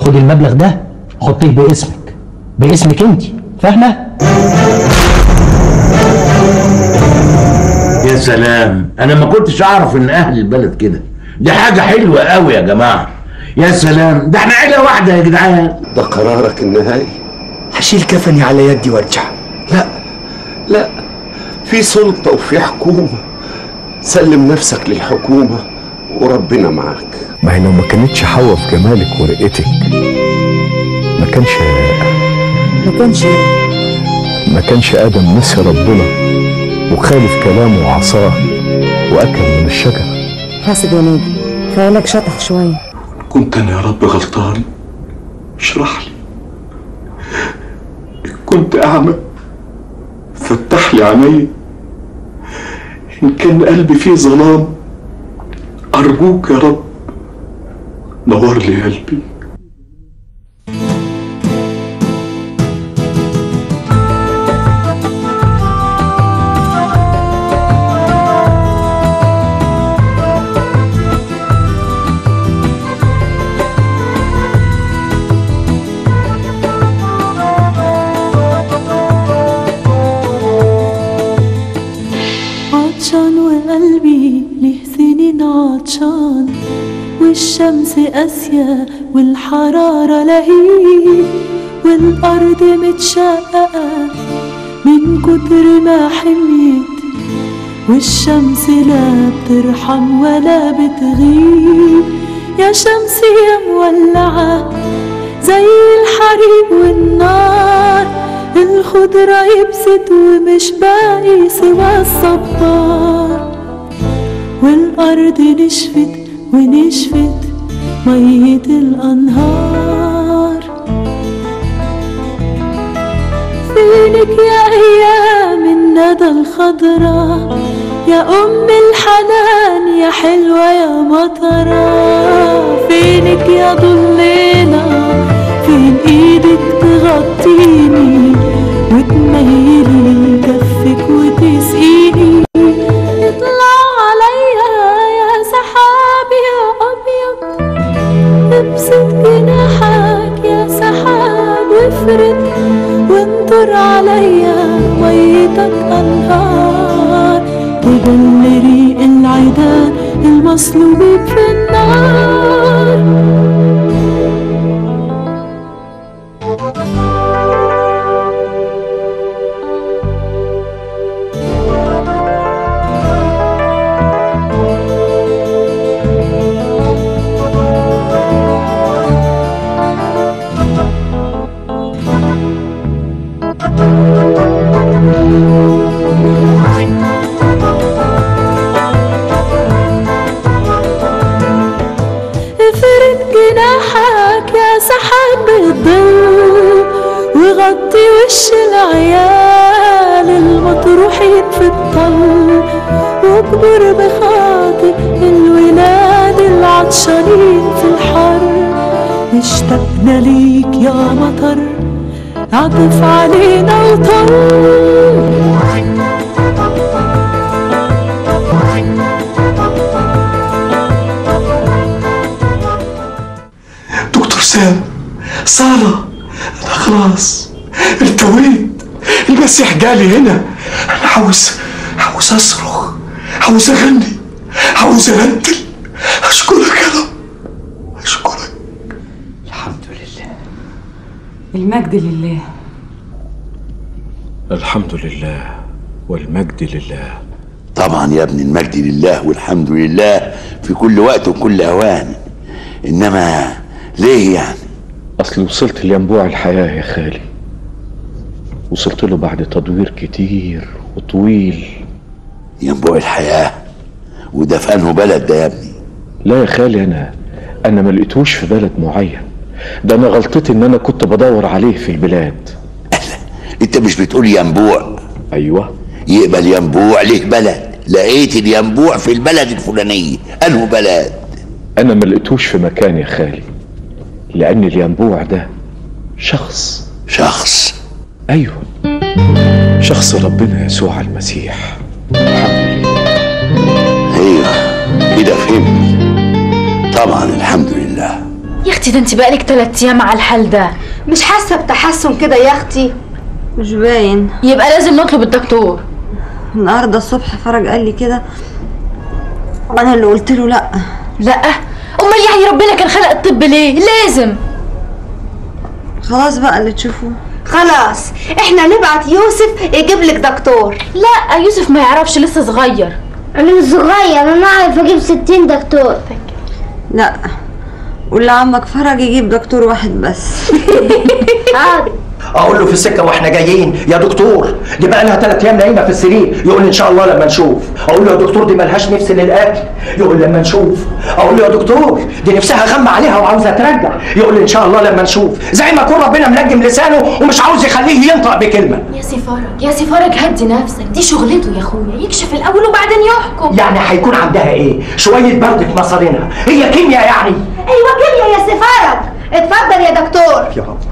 خد المبلغ ده حطيه باسمك باسمك انت فاهمه يا سلام انا ما كنتش اعرف ان اهل البلد كده دي حاجه حلوه قوي يا جماعه يا سلام ده احنا عيله واحده يا جدعان ده قرارك النهائي هشيل كفني على يدي وارجع لا لا في سلطة وفي حكومة سلم نفسك للحكومة وربنا معاك ما هي لو ما كانتش حوا في جمالك ورقتك ما كانش ما كانش ما كانش ادم نسي ربنا وخالف كلامه وعصاه واكل من الشجره حاسب يا نادي خيالك شطح شويه كنت انا يا رب غلطان اشرح لي كنت اعمى فتح لي عيني ان كان قلبي فيه ظلام ارجوك يا رب نور لي قلبي عطشان وقلبي ليه سنين عطشان والشمس قاسية والحرارة لهيب والأرض متشققة من كتر ما حميت والشمس لا بترحم ولا بتغيب يا شمس يا مولعة زي الحريق والنار الخضرة يبست ومش باقي سوى الصبار والأرض نشفت ونشفت مية الأنهار فينك يا أيام الندى الخضرا يا أم الحنان يا حلوة يا مطرة فينك يا ضلينا فين ايدك تغطيني وتميلي كفك وتسقيني اطلع عليا يا سحاب يا ابيض ابسط جناحك يا سحاب وافرد وانطر عليا ميتك انهار تبل ريق العيدان المصلوبين في النار افرد جناحك يا سحاب الظل وغطي وش العيال المطروحين في الطل واكبر بخاطر الولاد العطشانين في الحر اشتقنا ليك يا مطر عطف علينا وطل دكتور سام سارة أنا خلاص ارتويت المسيح جالي هنا أنا عاوز عاوز أصرخ عاوز أغني عاوز أرتل أشكرك يا رب أشكرك الحمد لله المجد لله الحمد لله والمجد لله طبعا يا ابني المجد لله والحمد لله في كل وقت وكل اوان انما ليه يعني اصل وصلت لينبوع الحياه يا خالي وصلت له بعد تدوير كتير وطويل ينبوع الحياه وده في انه بلد ده يا ابني لا يا خالي انا انا ما لقيتوش في بلد معين ده انا غلطتي ان انا كنت بدور عليه في البلاد انت مش بتقول ينبوع ايوه يقبل ينبوع ليه بلد لقيت الينبوع في البلد الفلانيه انه بلد انا ما لقيتوش في مكان يا خالي لان الينبوع ده شخص شخص ايوه شخص ربنا يسوع المسيح ايوه كده فهمت طبعا الحمد لله يا اختي ده انت بقالك تلات ايام على الحال ده مش حاسه بتحسن كده يا اختي مش باين يبقى لازم نطلب الدكتور النهارده الصبح فرج قال لي كده وانا اللي قلت له لا لا امال يعني ربنا كان خلق الطب ليه لازم خلاص بقى اللي تشوفوه خلاص احنا نبعت يوسف يجيب لك دكتور لا يوسف ما يعرفش لسه صغير انا مش صغير انا اعرف اجيب ستين دكتور لا قول لعمك فرج يجيب دكتور واحد بس حاضر اقول له في السكه واحنا جايين يا دكتور دي بقى لها ثلاث ايام نايمه في السرير يقول لي ان شاء الله لما نشوف اقول له يا دكتور دي ملهاش نفس للاكل يقول لما نشوف اقول له يا دكتور دي نفسها غم عليها وعاوزه ترجع يقول لي ان شاء الله لما نشوف زي ما يكون ربنا منجم لسانه ومش عاوز يخليه ينطق بكلمه يا سي فرج يا سي فرج هدي نفسك دي شغلته يا اخويا يكشف الاول وبعدين يحكم يعني هيكون عندها ايه شويه برد في مصارينها هي كيمياء يعني ايوه كيميا يا سفارك اتفضل يا دكتور يا رب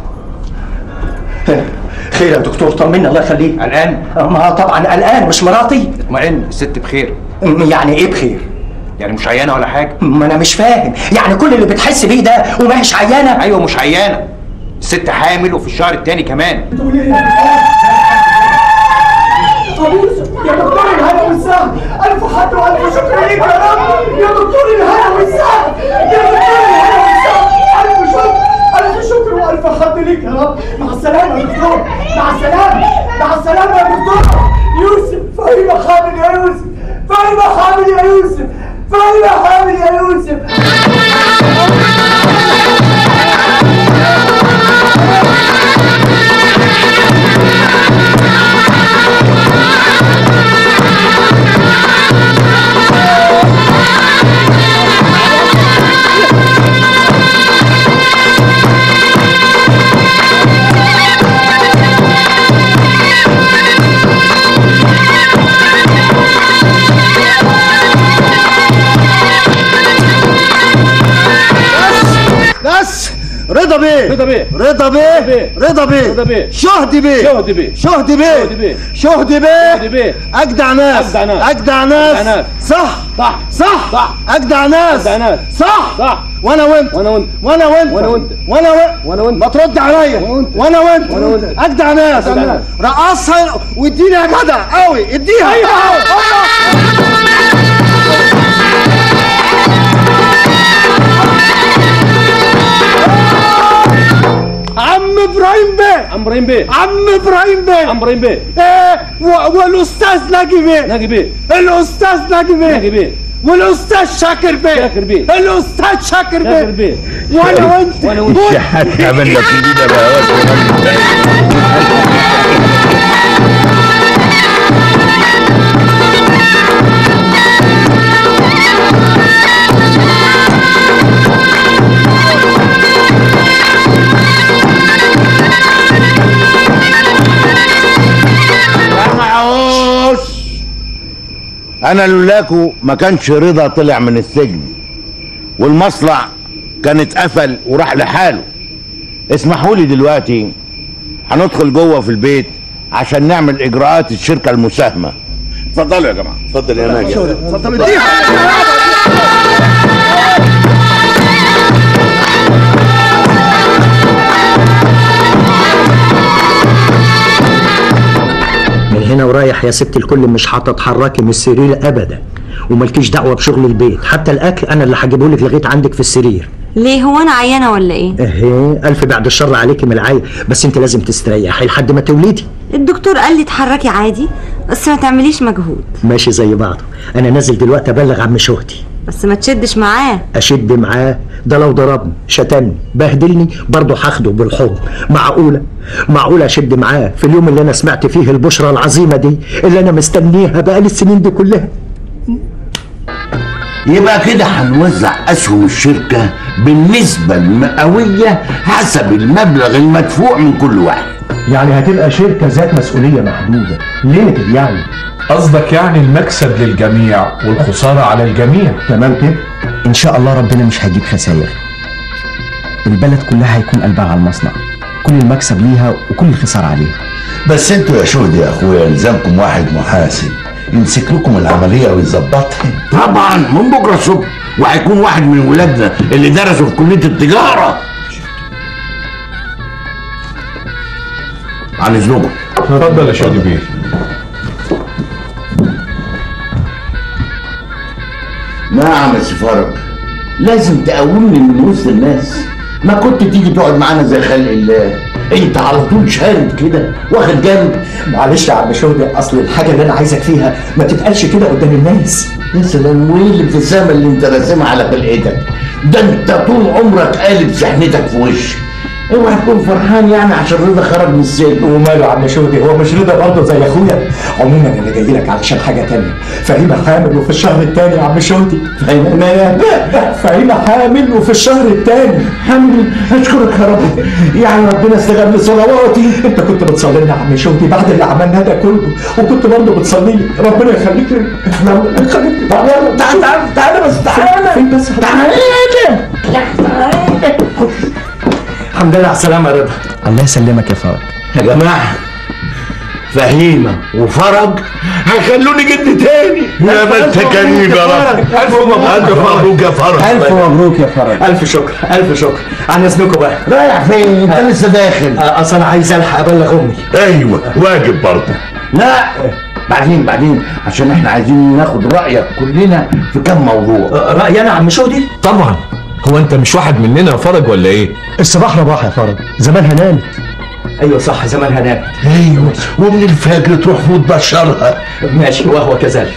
خير يا دكتور طمنا الله يخليك قلقان ما طبعا قلقان مش مراتي اطمئن الست بخير يعني ايه بخير يعني مش عيانه ولا حاجه ما انا مش فاهم يعني كل اللي بتحس بيه ده وما هيش عيانه ايوه مش عيانه الست حامل وفي الشهر التاني كمان يا دكتور الهنا والسهم الف حمد والف شكر ليك يا رب يا دكتور الهنا والسهم يا دكتور الهنا والسهم الف شكر الف شكر والف حمد ليك يا رب مع السلامه يا دكتور مع السلامه مع السلامه يا دكتور يوسف فايمه حامل يا يوسف فايمه حامل يا يوسف فايمه حامل يا يوسف بس رضا بيه رضا بيه رضا بيه رضا بيه رضا بيه شهدي بيه شهدي بيه شهدي بيه شهدي بيه اجدع ناس اجدع ناس صح صح صح صح اجدع ناس صح صح وانا وانت وانا وانت وانا وانت وانا وانت وانا وانت وانا وانت ما ترد عليا وانا وانت وانا وانت اجدع ناس رقصها واديني يا جدع قوي اديها ايوه عم ابراهيم بيه عم ابراهيم بيه عم ابراهيم بيه عم ابراهيم بيه ايه و- والاستاذ ناجي بيه ناجي بيه الاستاذ ناجي بيه ناجي بيه والاستاذ شاكر بيه شاكر بيه الاستاذ شاكر بيه شاكر بيه وانا وانت وانا وانت الشحات عمل لك كده بقى معوش انا لولاكو ما كانش رضا طلع من السجن والمصنع كان اتقفل وراح لحاله اسمحوا لي دلوقتي هندخل جوه في البيت عشان نعمل اجراءات الشركه المساهمه اتفضلوا يا جماعه اتفضل يا ناجي اتفضل اديها من هنا ورايح يا ست الكل مش هتتحركي من السرير ابدا وملكيش دعوه بشغل البيت حتى الاكل انا اللي هجيبه لك لغايه عندك في السرير ليه هو انا عيانه ولا ايه اهي الف بعد الشر عليكي من العين بس انت لازم تستريحي لحد ما تولدي الدكتور قال لي اتحركي عادي بس ما تعمليش مجهود ماشي زي بعضه انا نازل دلوقتي ابلغ عم شهدي بس ما تشدش معاه اشد معاه ده لو ضربني شتمني بهدلني برضه هاخده بالحضن معقوله معقوله اشد معاه في اليوم اللي انا سمعت فيه البشرى العظيمه دي اللي انا مستنيها بقالي السنين دي كلها يبقى كده هنوزع اسهم الشركه بالنسبه المئويه حسب المبلغ المدفوع من كل واحد يعني هتبقى شركه ذات مسؤوليه محدوده ليميتد يعني قصدك يعني المكسب للجميع والخسارة على الجميع تمام كده ان شاء الله ربنا مش هيجيب خسائر البلد كلها هيكون قلبها على المصنع كل المكسب ليها وكل الخسارة عليها بس انتوا يا شهدي يا اخويا يلزمكم واحد محاسب يمسك لكم العمليه ويظبطها طبعا من بكره الصبح وهيكون واحد من ولادنا اللي درسوا في كليه التجاره عن اذنكم اتفضل يا شادي بيه نعم يا سفارك لازم تقومني من وسط الناس ما كنت تيجي تقعد معانا زي خلق الله انت على طول شارد كده واخد جنب معلش يا عم شهدي اصل الحاجه اللي انا عايزك فيها ما تتقالش كده قدام الناس يا سلام وايه الابتسامه اللي انت راسمها على خلقتك ده انت طول عمرك قالب سحنتك في وشي اوعى تكون فرحان يعني عشان رضا خرج من السجن وماله يا عم شهدي هو مش رضا برضه زي اخويا عموما انا جاي لك علشان حاجه تانية فهيمه حامل وفي الشهر التاني يا عم شهدي فهيمه فهيمه حامل وفي الشهر التاني حامل اشكرك يا رب يعني ربنا استجاب لصلواتي انت كنت بتصلي لنا يا عم شهدي بعد اللي عملناه ده كله وكنت برضه بتصلي لي ربنا يخليك لي ربنا يخليك لي. طب يلا تعال تعال تعال بس تعال فين بس تعال الحمد لله على السلامه يا رضا الله يسلمك يا فرج يا جماعه فهيمه وفرج هيخلوني جد تاني يا ما انت كريم يا رب الف مبروك يا فرج الف مبروك يا فرج الف شكر الف شكر عن اذنكم بقى رايح فين انت لسه داخل اصل انا عايز الحق ابلغ امي ايوه واجب برضه لا بعدين بعدين عشان احنا عايزين ناخد رايك كلنا في كام موضوع رايي انا يا عم شهدي طبعا هو انت مش واحد مننا يا فرج ولا ايه الصباح رباح يا فرج زمانها نامت ايوه صح زمانها نامت ايوه ومن الفجر تروح وتبشرها ماشي وهو كذلك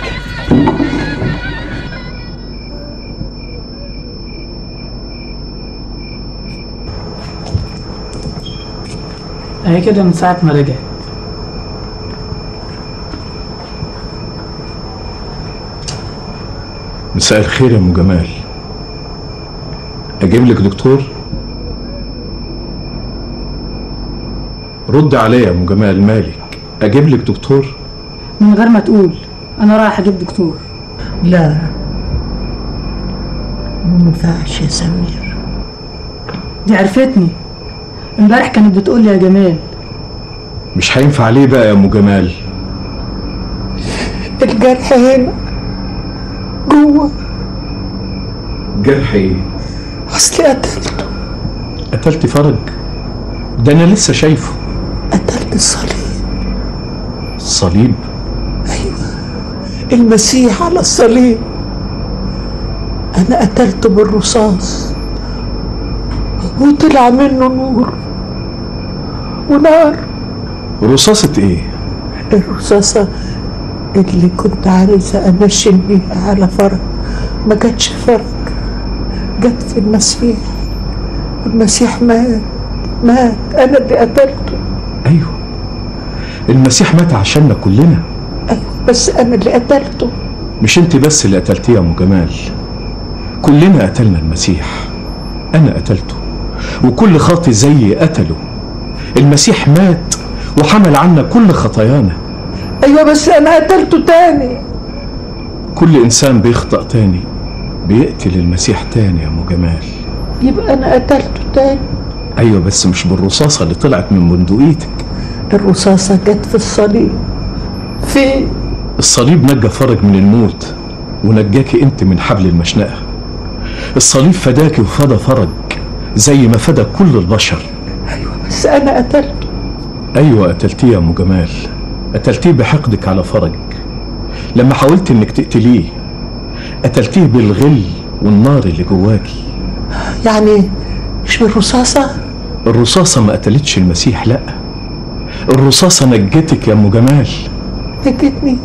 اهي كده من ساعة ما رجعت مساء الخير يا ام جمال اجيب لك دكتور رد عليا يا ام جمال مالك اجيب لك دكتور من غير ما تقول انا رايح اجيب دكتور لا ما ينفعش يا سمير دي عرفتني امبارح كانت بتقول لي يا جمال مش هينفع ليه بقى يا ام جمال الجرح هنا جوه جرح ايه اصلي قتلته قتلت فرج ده انا لسه شايفه قتلت الصليب الصليب المسيح على الصليب انا قتلته بالرصاص وطلع منه نور ونار رصاصة ايه الرصاصة اللي كنت عايزة أنشن بيها على فرج ما جاتش فرج جت في المسيح المسيح مات مات أنا اللي قتلته ايوه المسيح مات عشاننا كلنا أيوة بس أنا اللي قتلته مش انت بس اللي قتلتيه يا ام جمال كلنا قتلنا المسيح انا قتلته وكل خاطي زيي قتله المسيح مات وحمل عنا كل خطايانا أيوة بس أنا قتلته تاني كل انسان بيخطأ تاني بيقتل المسيح تاني يا ام جمال يبقى أنا قتلته تاني ايوه بس مش بالرصاصه اللي طلعت من بندقيتك الرصاصة جت في الصليب في الصليب نجى فرج من الموت ونجاكي انت من حبل المشنقه الصليب فداكي وفدى فرج زي ما فدى كل البشر بس أنا قتلته ايوه قتلتيه يا ام جمال قتلتيه بحقدك على فرج لما حاولت انك تقتليه قتلتيه بالغل والنار اللي جواكي يعني مش بالرصاصة الرصاصة ما قتلتش المسيح لا الرصاصة نجتك يا ام جمال نجتني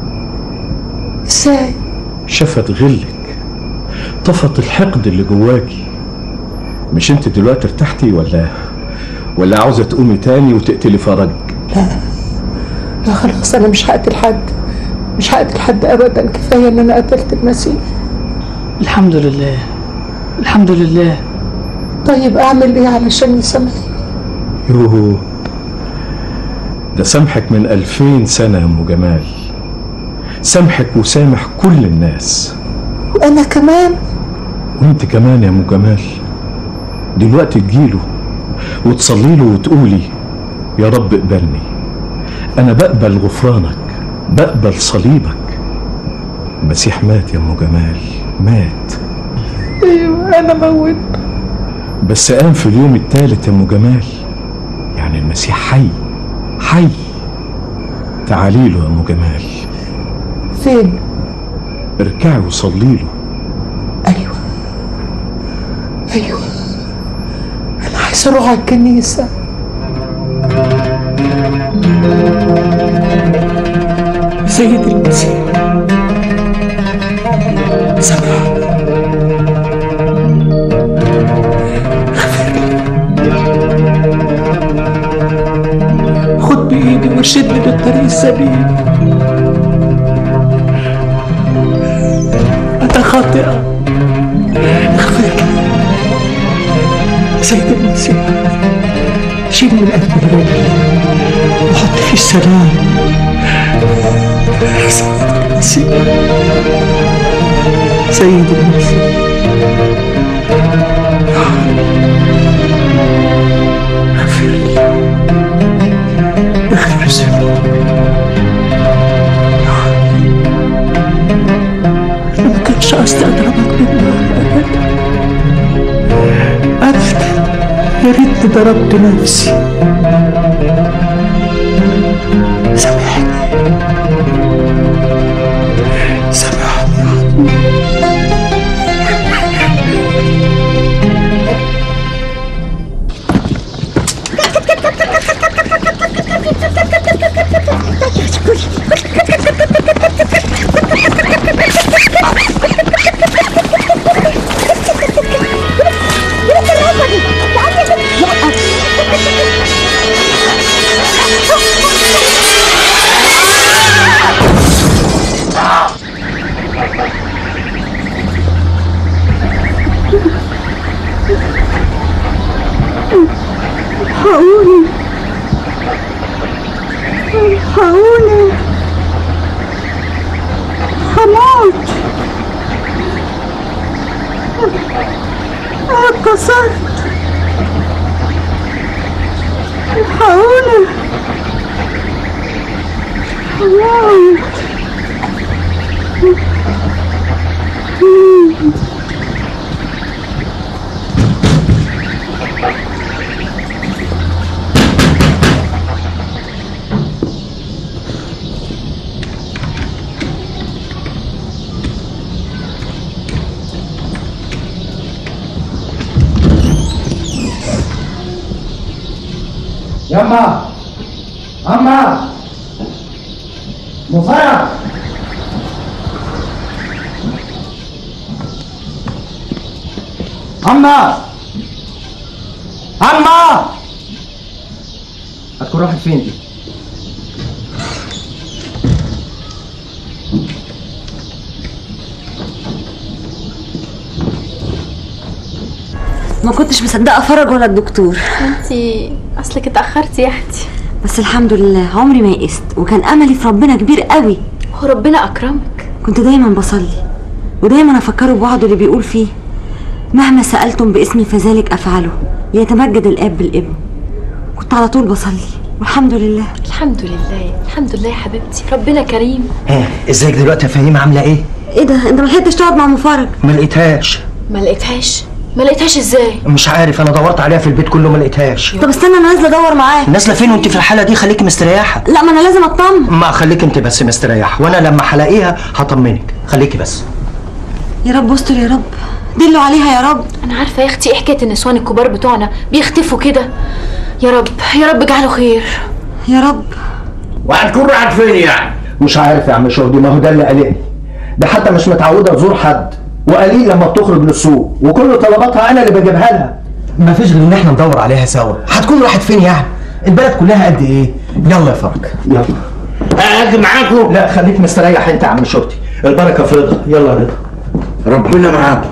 ازاي شفت غلك طفت الحقد اللي جواكي مش انت دلوقتي ارتحتي ولا ولا عاوزة تقومي تاني وتقتلي فرج لا لا خلاص أنا مش هقتل حد مش هقتل حد أبدا كفاية إن أنا قتلت المسيح الحمد لله الحمد لله طيب أعمل إيه علشان يسامحني يوه ده سامحك من ألفين سنة يا أم جمال سامحك وسامح كل الناس وأنا كمان وانت كمان يا أم جمال دلوقتي تجيله وتصلي له وتقولي يا رب اقبلني أنا بقبل غفرانك بقبل صليبك المسيح مات يا ام جمال مات ايوه انا موت بس قام في اليوم الثالث يا ام جمال يعني المسيح حي حي تعالي له يا ام جمال فين اركعي وصلي له ايوه ايوه انا عايز اروح على الكنيسه سيد المسيح سامحني خد بإيدي وارشدني بالطريق السليم أنا خاطئة اغفر لي سيد المسيح شيل من قلبي الغم وحط فيه السلام سيد المسيح سيد المسيح اغفر لي اغفر ذنوبي أنا ما كانش قصدي أضربك بالنار أبدا أبدا يا ريتني ضربت نفسي سامحني سامحني الحقوني الحقوني هموت أنا اتكسرت الحقوني هموت يما أما مفرغ أما أما هتكون راحت فين دي؟ ما كنتش مصدقه فرج ولا الدكتور انتي اصلك اتاخرتي يا اختي بس الحمد لله عمري ما يئست وكان املي في ربنا كبير قوي هو ربنا اكرمك كنت دايما بصلي ودايما افكره بوعده اللي بيقول فيه مهما سالتم باسمي فذلك افعله ليتمجد الاب بالابن كنت على طول بصلي والحمد لله الحمد لله الحمد لله يا حبيبتي ربنا كريم ها ازيك دلوقتي يا فهيمة عاملة ايه؟ ايه ده انت ما لحقتش تقعد مع مفرج ما لقيتهاش ما لقيتهاش ما لقيتهاش ازاي مش عارف انا دورت عليها في البيت كله ما لقيتهاش طب استنى انا نازله ادور معاه نازله فين وانت في الحاله دي خليكي مستريحه لا ما انا لازم اطمن ما خليك انت بس مستريحه وانا لما هلاقيها هطمنك خليكي بس يا رب استر يا رب دلوا عليها يا رب انا عارفه يا اختي ايه حكايه النسوان الكبار بتوعنا بيختفوا كده يا رب يا رب اجعله خير يا رب وهتكون راحت فين يعني؟ مش عارف يا عم شهدي ما هو ده اللي قلقني ده حتى مش متعوده تزور حد وقليل لما بتخرج للسوق وكل طلباتها انا اللي بجيبها لها ما فيش غير ان احنا ندور عليها سوا هتكون راحت فين يعني البلد كلها قد ايه يلا يا فرج يلا اجي معاكم لا خليك مستريح انت يا عم شهدي البركه في رضا يلا رضا ربنا معاكم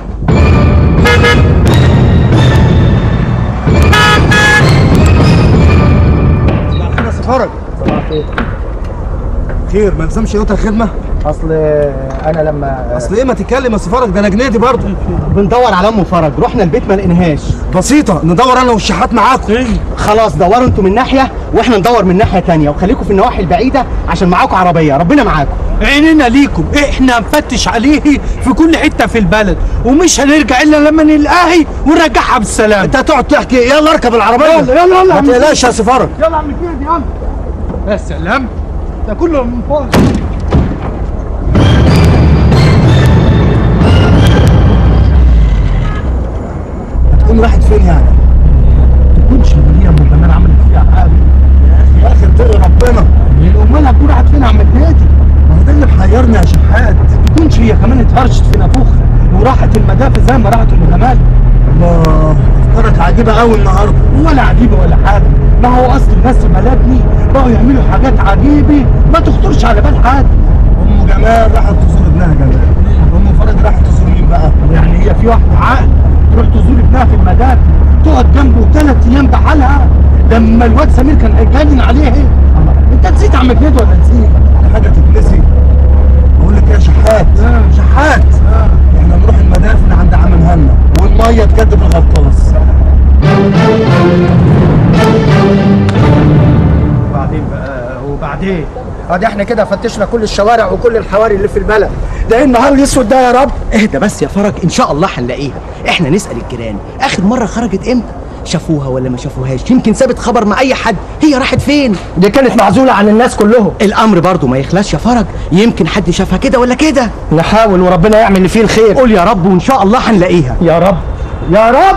فرج خير ما يلزمش يقطع الخدمه اصل انا لما اصل ايه ما تتكلم يا فرج ده انا جنيدي برضه بندور على ام فرج رحنا البيت ما لقيناهاش بسيطه ندور انا والشحات معاكم خلاص دوروا انتوا من ناحيه واحنا ندور من ناحيه تانية وخليكم في النواحي البعيده عشان معاكم عربيه ربنا معاكم عينينا ليكم احنا هنفتش عليه في كل حته في البلد ومش هنرجع الا لما نلقاهي ونرجعها بالسلامه انت هتقعد تحكي يلا اركب العربيه يلا يلا يلا ما تقلقش يا سفارة يلا يا عم كده يلا يا سلام ده كله من فوق تكون راحت فين يعني؟ تكونش هي ام كمال عملت فيها حاجه يا اخي اتقي ربنا امال هتكون راحت فين يا عم النادي ما هو ده اللي محيرني يا شحات تكونش هي كمان اتهرشت في نافوخها وراحت المدافع زي ما راحت ام كمال الله افكارك عجيبه قوي النهارده ولا عجيبه ولا حاجه ما هو اصل الناس الملاذني بقوا يعملوا حاجات عجيبه ما تخطرش على بال حد ام جمال راحت تزور ابنها جمال ام فرج راحت تزور مين بقى؟ يعني هي في واحده عقل تروح تزور ابنها في المدافع تقعد جنبه ثلاث ايام بحالها لما الواد سمير كان هيجنن عليه انت نسيت عم كده ولا نسيت؟ حاجه تتنسي بقول لك يا شحات شحات احنا نروح المدافن عند عم مهنا والميه تجدد الغطاس وبعدين بقى وبعدين ادي احنا كده فتشنا كل الشوارع وكل الحواري اللي في البلد ده ايه النهار الاسود ده يا رب اهدى بس يا فرج ان شاء الله هنلاقيها احنا نسال الجيران اخر مره خرجت امتى شافوها ولا ما شافوهاش يمكن سابت خبر مع اي حد هي راحت فين دي كانت معزوله عن الناس كلهم الامر برضو ما يخلاش يا فرج يمكن حد شافها كده ولا كده نحاول وربنا يعمل اللي فيه الخير قول يا رب وان شاء الله هنلاقيها يا رب يا رب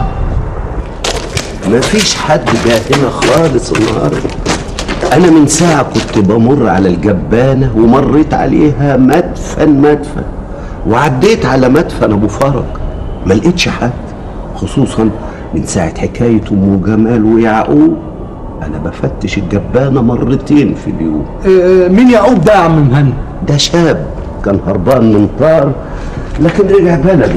مفيش حد جه هنا خالص النهارده انا من ساعه كنت بمر على الجبانه ومريت عليها مدفن مدفن وعديت على مدفن ابو فرج ما لقيتش حد خصوصا من ساعه حكايه ام جمال ويعقوب انا بفتش الجبانه مرتين في اليوم اه مين يعقوب ده يا عم مهنا ده شاب كان هربان من طار لكن رجع بلده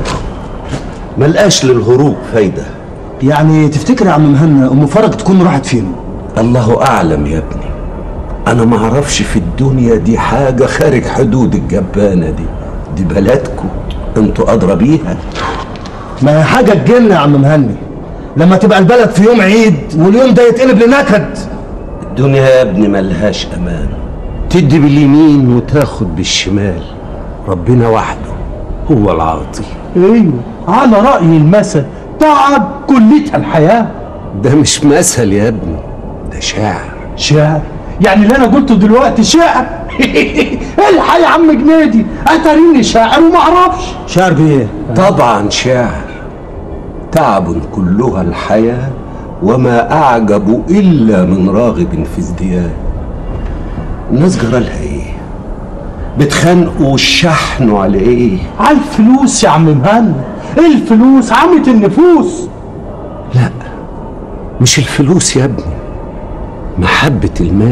ملقاش للهروب فايده يعني تفتكر يا عم مهنا ام فرج تكون راحت فين؟ الله اعلم يا ابني انا ما اعرفش في الدنيا دي حاجه خارج حدود الجبانه دي دي بلدكم انتوا ادرى بيها ما هي حاجه تجن يا عم مهني لما تبقى البلد في يوم عيد واليوم ده يتقلب لنكد الدنيا يا ابني ملهاش امان تدي باليمين وتاخد بالشمال ربنا وحده هو العاطي ايوه على راي المثل تعب كلتها الحياه ده مش مثل يا ابني ده شعر شعر يعني اللي انا قلته دلوقتي شعر الحق يا عم جنيدي اتريني شاعر وما اعرفش شعر بايه طبعا شعر تعب كلها الحياه وما اعجب الا من راغب في ازدياد الناس جرالها ايه بتخانقوا وشحنوا على ايه على الفلوس يا عم مهنا الفلوس عمت النفوس لا مش الفلوس يا ابني محبة المال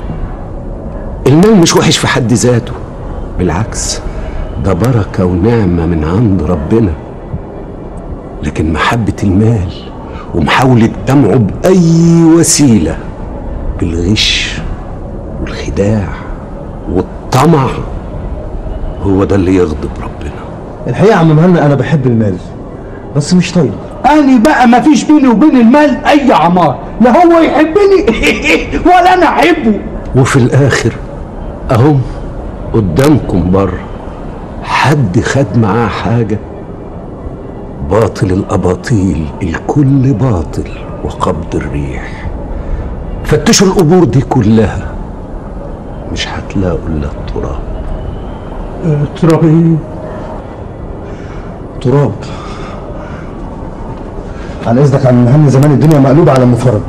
المال مش وحش في حد ذاته بالعكس ده بركة ونعمة من عند ربنا لكن محبة المال ومحاولة جمعه بأي وسيلة بالغش والخداع والطمع هو ده اللي يغضب ربنا الحقيقه يا عم مهنا انا بحب المال بس مش طيب أنا بقى ما فيش بيني وبين المال أي عمار لا هو يحبني ولا أنا أحبه وفي الآخر أهم قدامكم بره حد خد معاه حاجة باطل الأباطيل الكل باطل وقبض الريح فتشوا القبور دي كلها مش هتلاقوا إلا التراب آه، تراب إيه؟ تراب على اذنك يا عم مهنا زمان الدنيا مقلوبه على ام فرج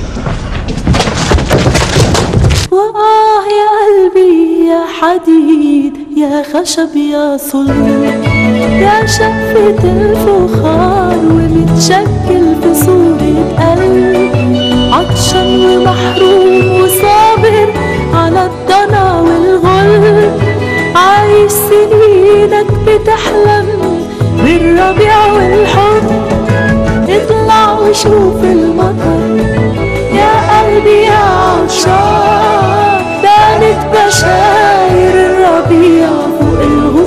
وآه يا قلبي يا حديد يا خشب يا صلب يا شقفة الفخار ومتشكل في صورة قلب عطشان ومحروم وصابر على الضنا والغلب عايش سنينك بتحلم بالربيع والحب اطلع وشوف المطر يا قلبي يا عطشان بانت بشاير الربيع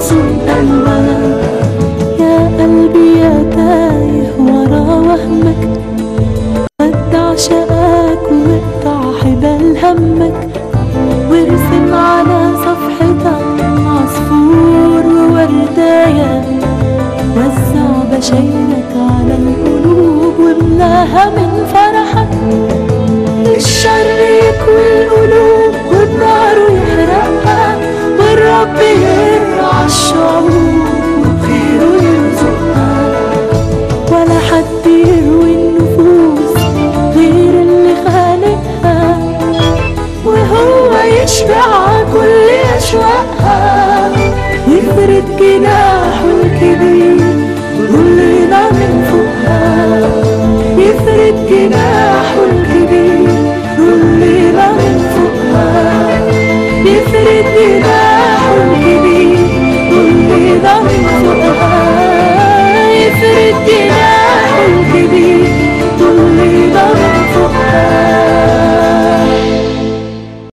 يوصل قلبك يا قلبي يا تايه ورا وهمك ودع شقاك واقطع حبال همك وارسم على صفحتك عصفور وورداية وزع بشايرك على القلوب واملاها من فرحك الشر يكوي القلوب والنار يحرقها والرب يرعى الشعوب وبخيره يرزقها ولا حد يروي النفوس غير اللي خالقها وهو يشبع كل أشواقها يفرد جناحه الكبير يضلنا من فوقها يفرد جناحه الكبير يضلنا من فوقها يفرد جناحه